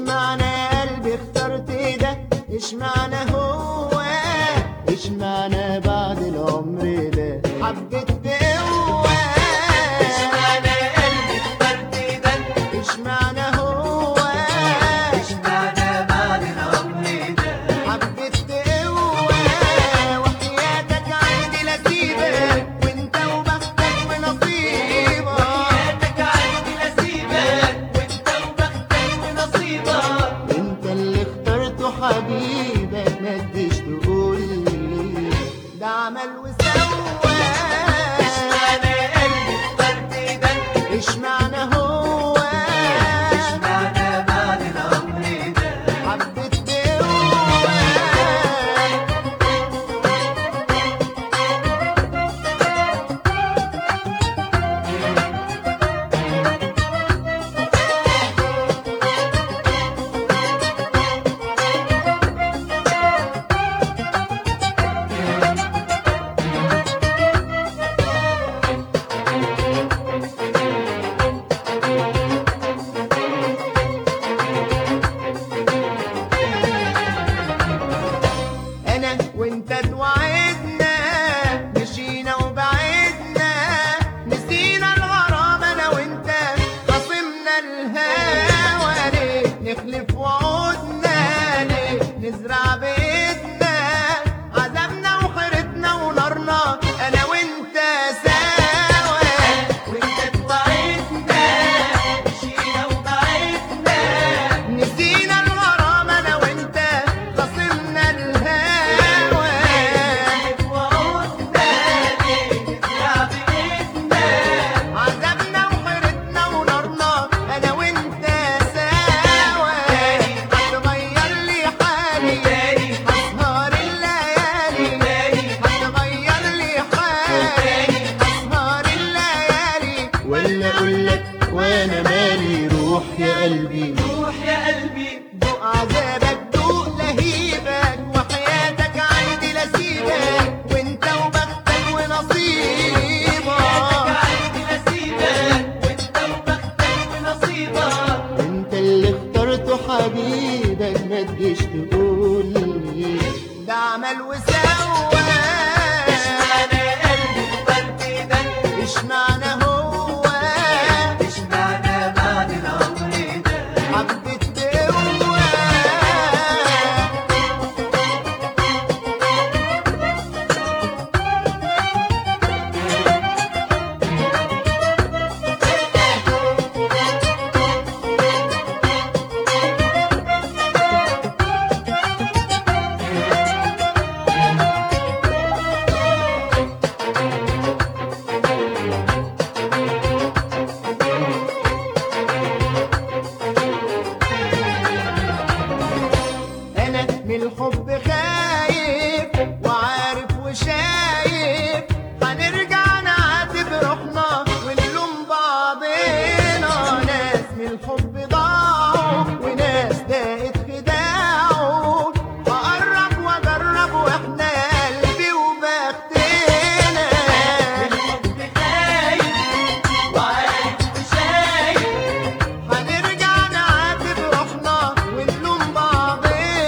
معنى يا قلبي اخترت ده ايش معنى هو ايش معنى بعد العمر ده حبيت بقوة ايش معنى يا قلبي اخترت ده ايش معنى هو ايش معنى بعد العمر ده حبيت بقوة وحياتك عندي لسيبك وانت وبختك ونصيبك حياتك عندي نسيبك وانت وبختك ونصيبك انت اللي اخترته حبيبك ما تجيش تقول لي ده عمل وسوى ايش معنى يا قلبي اخترت ده ايش معنى هو ايش معنى بعد العمر ده حبيت بقوة انا وانت توعدنا مشينا وبعدنا نسينا الغرام انا وانت خصمنا الهوى ليه نخلف وعودنا ليه نزرع بيتنا عذابنا وحيرتنا ونارنا انا وانت سوا وانت توعدنا مشينا وبعدنا نسينا الغرام انا وانت خصمنا الهوى وعودنا نزرع بإيدنا عذابنا وحيرتنا ونارنا انا وانت سوا هتغير لي حالي تاني اسهر الليالي تاني هتغير لي حالي اسهر الليالي ولا اقول لك وانا مالي روح يا قلبي روح يا قلبي دوق عذابك دوق لهيبك وحياتك عندي لسيبك وانت وبختك ونصيبك عندي نسيبك وانت وبختك ونصيبك انت اللي اخترته حبيبك ما تجيش تقول لي ده عمل وسوى ايش معنى يا قلبي اخترت ده ايش معنى هو ايش معنى بعد العمر ده حبيت بقوة انا من الحب خايف وعارف وشايف هنرجع نعاتب روحنا ونلوم بعضنا ناس من الحب ضاعوا وناس دقت خداعه هقرب واجرب واحنا قلبي وبختنا الحب خايف وعارف وشايف هنرجع نعاتب روحنا ونلوم بعضنا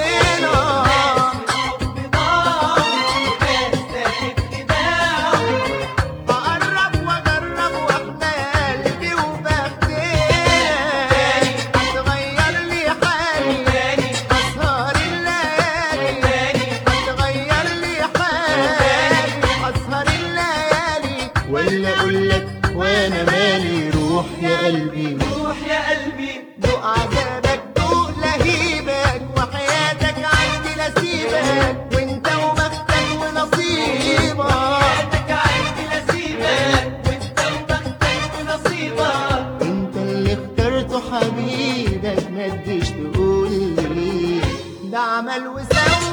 الحب ضاع وناس تاخد خداع بقرب واجرب واحنا قلبي وبختنا هتغير لي حالي تاني اسهر الليالي تاني هتغير لي حالي اسهر الليالي ولا اقول لك وانا مالي روح يا قلبي روح يا قلبي دوق عذابك دوق لهيبك وحياتك عندي نسيبك وانت وبختك ونصيبك حياتك عندي نسيبك وانت وبختك ونصيبك انت اللي اخترته حبيبك ما تجيش تقول لي ده عمل وسوى